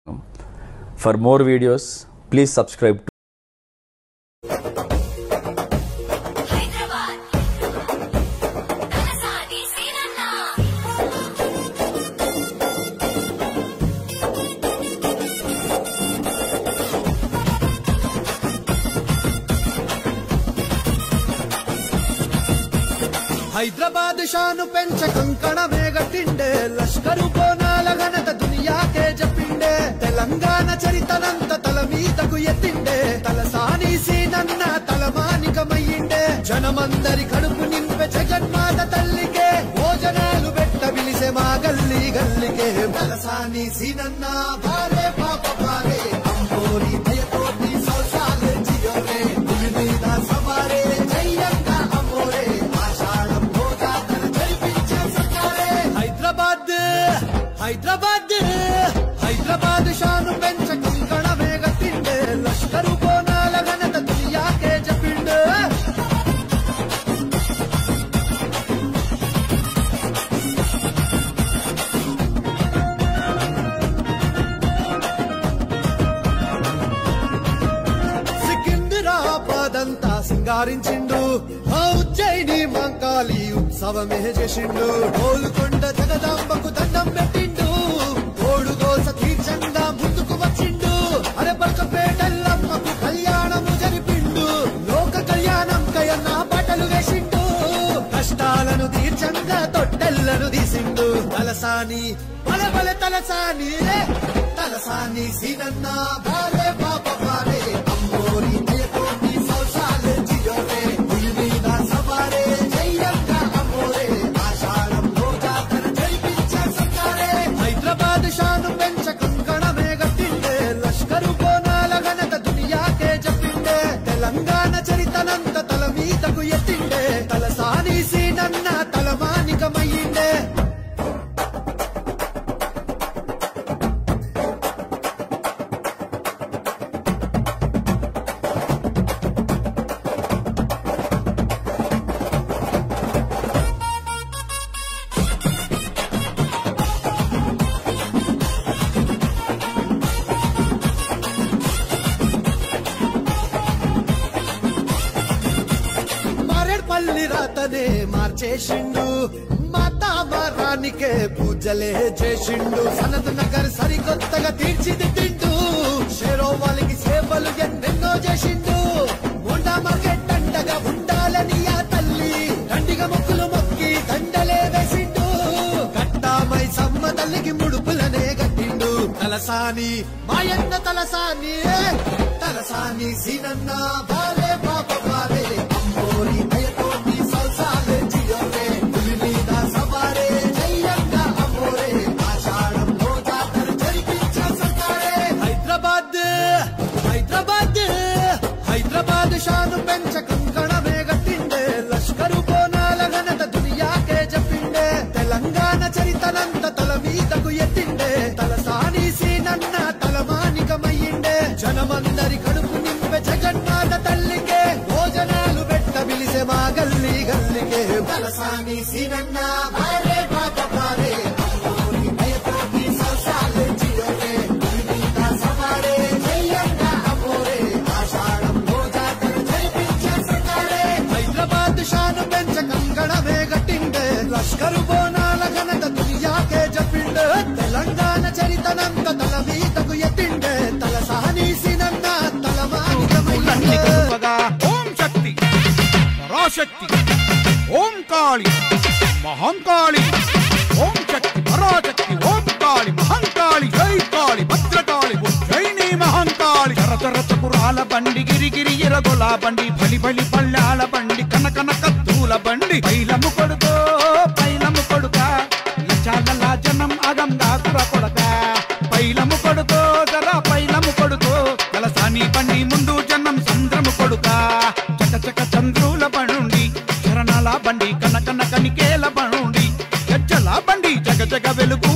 For more videos, please subscribe to Hyderabad Talasani సీనన్న హైదరాబాద్ షాను పెంచ కంకణ మేగటిండే లష్కరు కోనాల ఘనత దునియాకే చెప్పిండే తెలంగాణ చరితనంత తల మీదకు ఎత్తిండే తలసాని సీనన్న తలమానికమయ్యిండే జనమందరి కడుపు నింపే జగన్మాత తల్లికే భోజనాలు పెట్ట పిలిసే మా గల్లి గల్లికే తలసాని సీనన్న భారే పాప భారే అంబోరి దయతోటి సౌసాలే జియోరే భూమి మీద సవారే జయ్యంగా అమోరే ఆషాఢం భోజాతన జరిపించే సకారే హైదరాబాద్ హైదరాబాద్ హైదరాబాద్ షాను పెంచ కంకణ వేగతిండే లష్కరు కోనాల ఘనత దునియాకే చెప్పిండే సికింద్రాబాదంతా సింగారించిండు ఆ ఉజ్జయిని మంకాలి ఉత్సవమే చేసిండు గోలుకొండ జగదాంబకు దండం పెట్టిండు కోడుగోస తీర్చంగా ముందుకు వచ్చిండు అరే పలకపేటల్లమ్మకు కళ్యాణము జరిపిండు లోక కళ్యాణం కయన్న బట్టలు వేసిండు కష్టాలను తీర్చంగా తొట్టెల్లను తీసిండు తలసాని బల బల తలసాని తలసాని సీనన్న భారే పాప భారే అంబోరి జయకోటి సౌసాలే జియోరే భూమి మీద సవారే జయ్యంగా అమోరే ఆషాఢం రోజాతన జరిపించే సకారే హైదరాబాద్ షాను పెంచ కంకణమే గట్టిండే లష్కరు కోనాల ఘనత దునియాకే చెప్పిండే తెలంగాణ చరితనంత తల మీదకు ఎత్తిండే తలసాని సీనన్న తలమానికమయ్యిండే మారేడ్పల్లి రాతనే మార్చేసిండు మాతా మారానికే పూజలే చేసిండు సనత్ నగర్ సరికొత్తగా తీర్చిదిద్దిండు షేరో వాళ్ళకి సేవలు ఎన్నెన్నో చేసిండు ఉండా మార్కెట్ అండగా ఉండాలని ఆ తల్లి దండిగా మొక్కులు మొక్కి దండలే వేసిండు కట్టామై సమ్మ తల్లికి ముడుపులనే కట్టిండు తలసాని మాయన్న తలసాని తలసాని సీనన్న బాలే పాప బాలే అంబోరి దయతోటి సల్సాలే జియోరే పులి మీద సవారే జయ్యంగా అమోరే ఆషాఢం రోజాతర జరిపించే సర్కారే హైదరాబాద్ హైదరాబాద్ హైదరాబాద్ షాను పెంచ కంకణమే గట్టిండే లష్కరు కోనాల ఘనత దునియాకే చెప్పిండే తెలంగాణ చరితనంత తల మీదకు ఎత్తిండే తలసాని సీనన్న తలమానికమయ్యిండే జనమందరి కడుపు నింపే జగన్నాథ తల్లికే భోజనాలు పెట్ట పిలిసే మా గల్లి గల్లికే తలసాని సీనన్న భారే పాప భారే అమ్మోరి దయతోటి సల్సాలే జియోరే భూమి మీద సవారే జయ్యంగా అమోరే ఆషాఢం రోజాతర జరిపించే సకారే హైదరాబాద్ షాను పెంచ కంగణమే గట్టిండే లష్కరు బోనాల ఘనత దునియాకే చెప్పిండే తెలంగాణ చరితనంత తల మీదకు ఎత్తిండే తల సహనీసినన్న తల ఉల్లన్ని కలుపగా ఓం శక్తి పరాశక్తి ఓం కాళి మహంకాళి ఓం శక్తి పరాశక్తి ఓం కాళి మహంకాళి జై కాళి భద్రకాళి ఉజ్జయిని మహంకాళి చరచర చకురాల బండి గిరిగిరి ఎరగొల బండి బలి బలి పళ్ళాల బండి కనకన కత్తుల బండి పైలము కొడుకో పైలము కొడుక లచాల జనం అగంగా కుర కొడక పైలము కొడుకో జర పైలము కొడుకో కలసాని బండి ముందు జనం సంద్రము కొడుక చక చక చంద్రుల బండి శరణాల బండి కనకన కనికేల బండి గజ్జల బండి జగ జగ వెలుగు